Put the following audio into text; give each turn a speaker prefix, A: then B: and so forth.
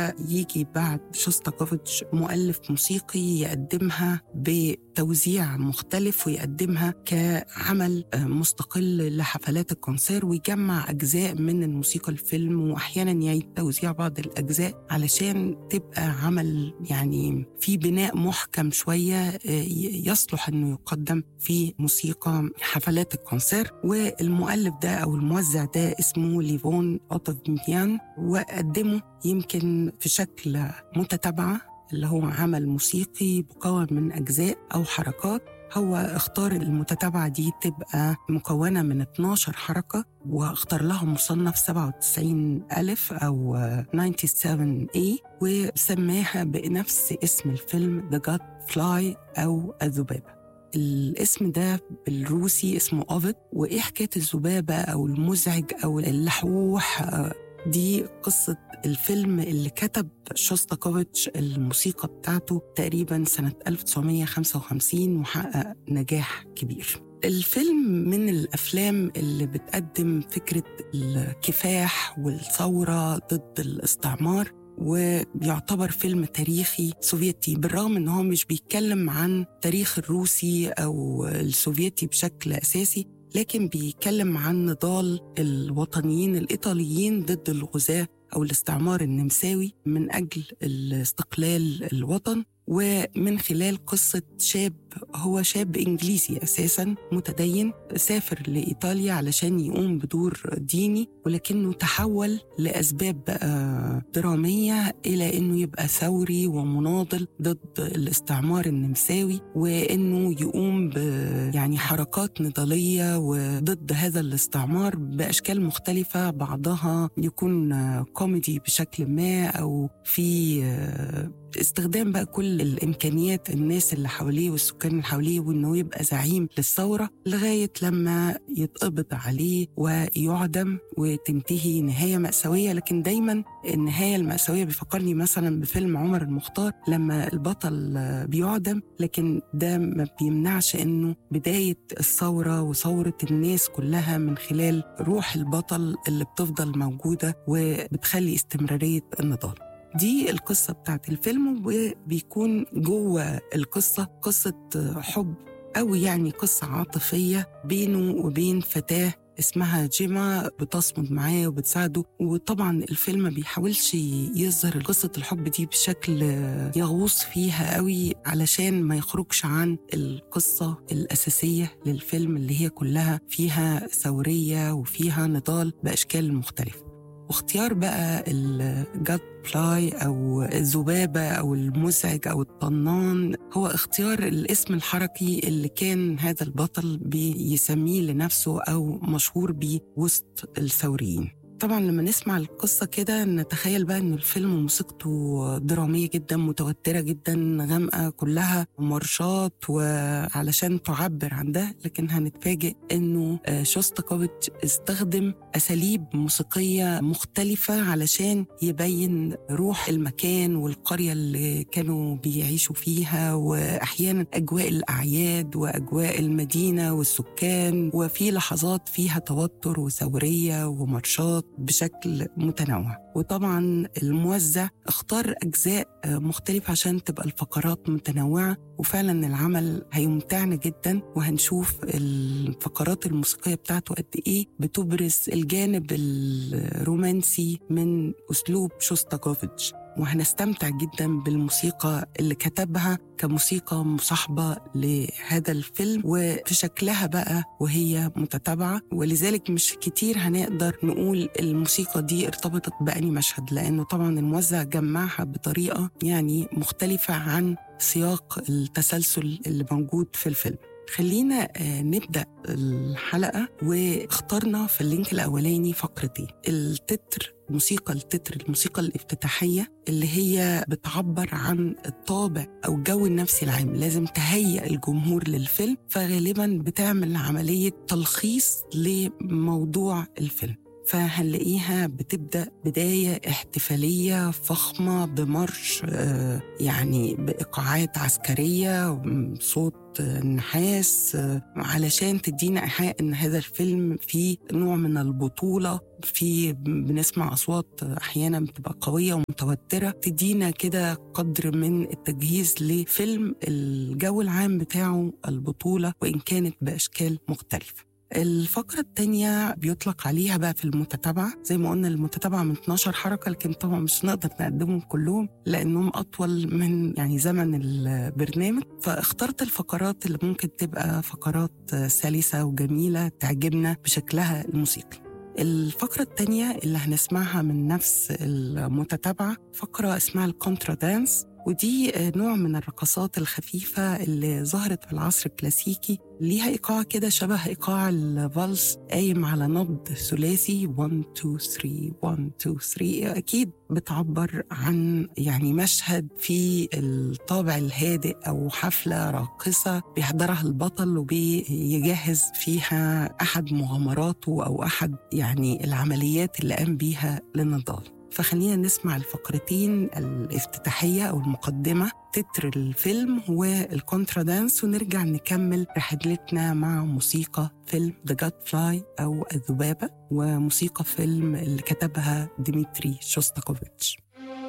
A: يجي بعد شوستاكوفيتش مؤلف موسيقي يقدمها بتوزيع مختلف ويقدمها كعمل مستقل لحفلات الكونسير ويجمع أجزاء من الموسيقى الفيلم وأحيانا يعيد توزيع بعض الأجزاء علشان تبقى عمل يعني في بناء محكم شوية يصلح أنه يقدم في موسيقى حفلات الكونسير والمؤلف ده أو الموزع ده اسمه ليفون أوتوف بيان وقدمه يمكن في شكل متتابعة اللي هو عمل موسيقي مكون من أجزاء أو حركات هو اختار المتتابعة دي تبقى مكونة من 12 حركة واختار لها مصنف 97 ألف أو 97 A وسماها بنفس اسم الفيلم The God Fly أو الذبابة الاسم ده بالروسي اسمه أوفيد وإيه حكاية الذبابة أو المزعج أو اللحوح دي قصة الفيلم اللي كتب شوستاكوفيتش الموسيقى بتاعته تقريبا سنة 1955 وحقق نجاح كبير الفيلم من الأفلام اللي بتقدم فكرة الكفاح والثورة ضد الاستعمار وبيعتبر فيلم تاريخي سوفيتي بالرغم ان هو مش بيتكلم عن تاريخ الروسي او السوفيتي بشكل اساسي لكن بيتكلم عن نضال الوطنيين الايطاليين ضد الغزاة او الاستعمار النمساوي من اجل استقلال الوطن ومن خلال قصة شاب هو شاب إنجليزي أساسا متدين سافر لإيطاليا علشان يقوم بدور ديني ولكنه تحول لأسباب درامية إلى أنه يبقى ثوري ومناضل ضد الاستعمار النمساوي وأنه يقوم ب يعني حركات نضالية وضد هذا الاستعمار بأشكال مختلفة بعضها يكون كوميدي بشكل ما أو في استخدام بقى كل الامكانيات الناس اللي حواليه والسكان اللي حواليه وانه يبقى زعيم للثوره لغايه لما يتقبض عليه ويعدم وتنتهي نهايه ماساويه لكن دايما النهايه الماساويه بيفكرني مثلا بفيلم عمر المختار لما البطل بيعدم لكن ده ما بيمنعش انه بدايه الثوره وثوره الناس كلها من خلال روح البطل اللي بتفضل موجوده وبتخلي استمراريه النضال. دي القصة بتاعت الفيلم وبيكون جوه القصة قصة حب أو يعني قصة عاطفية بينه وبين فتاة اسمها جيما بتصمد معاه وبتساعده وطبعا الفيلم ما بيحاولش يظهر قصة الحب دي بشكل يغوص فيها قوي علشان ما يخرجش عن القصة الأساسية للفيلم اللي هي كلها فيها ثورية وفيها نضال بأشكال مختلفة واختيار بقى الجاد فلاي او الذبابه او المزعج او الطنان هو اختيار الاسم الحركي اللي كان هذا البطل بيسميه لنفسه او مشهور بيه وسط الثوريين طبعا لما نسمع القصة كده نتخيل بقى إن الفيلم موسيقته درامية جدا متوترة جدا غامقة كلها مارشات وعلشان تعبر عن ده لكن هنتفاجئ إنه شوستاكوفيتش استخدم أساليب موسيقية مختلفة علشان يبين روح المكان والقرية اللي كانوا بيعيشوا فيها وأحيانا أجواء الأعياد وأجواء المدينة والسكان وفي لحظات فيها توتر وثورية ومارشات بشكل متنوع وطبعا الموزع اختار أجزاء مختلفة عشان تبقى الفقرات متنوعة وفعلا العمل هيمتعنا جدا وهنشوف الفقرات الموسيقية بتاعته قد إيه بتبرز الجانب الرومانسي من أسلوب شوستاكوفيتش وهنستمتع جدا بالموسيقى اللي كتبها كموسيقى مصاحبة لهذا الفيلم وفي شكلها بقى وهي متتابعة ولذلك مش كتير هنقدر نقول الموسيقى دي ارتبطت بأني مشهد لأنه طبعا الموزع جمعها بطريقة يعني مختلفة عن سياق التسلسل اللي موجود في الفيلم خلينا نبدأ الحلقة واخترنا في اللينك الأولاني فقرتين التتر موسيقى التتر الموسيقى الافتتاحية اللي هي بتعبر عن الطابع أو الجو النفسي العام لازم تهيئ الجمهور للفيلم فغالبا بتعمل عملية تلخيص لموضوع الفيلم فهنلاقيها بتبدأ بداية احتفالية فخمة بمرش آه، يعني بإيقاعات عسكرية صوت النحاس علشان تدينا إيحاء إن هذا الفيلم فيه نوع من البطولة في بنسمع أصوات أحيانا بتبقى قوية ومتوترة تدينا كده قدر من التجهيز لفيلم الجو العام بتاعه البطولة وإن كانت بأشكال مختلفة الفقرة التانية بيطلق عليها بقى في المتتابعة زي ما قلنا المتتابعة من 12 حركة لكن طبعا مش نقدر نقدمهم كلهم لأنهم أطول من يعني زمن البرنامج فاخترت الفقرات اللي ممكن تبقى فقرات سلسة وجميلة تعجبنا بشكلها الموسيقي الفقرة التانية اللي هنسمعها من نفس المتتابعة فقرة اسمها الكونترا دانس ودي نوع من الرقصات الخفيفة اللي ظهرت في العصر الكلاسيكي ليها إيقاع كده شبه إيقاع الفالس قايم على نبض ثلاثي 1 2 3 1 2 3 أكيد بتعبر عن يعني مشهد في الطابع الهادئ أو حفلة راقصة بيحضرها البطل وبيجهز فيها أحد مغامراته أو أحد يعني العمليات اللي قام بيها للنضال فخلينا نسمع الفقرتين الافتتاحية أو المقدمة تتر الفيلم والكونترا دانس ونرجع نكمل رحلتنا مع موسيقى فيلم ذا جاد فلاي أو الذبابة وموسيقى فيلم اللي كتبها ديمتري شوستاكوفيتش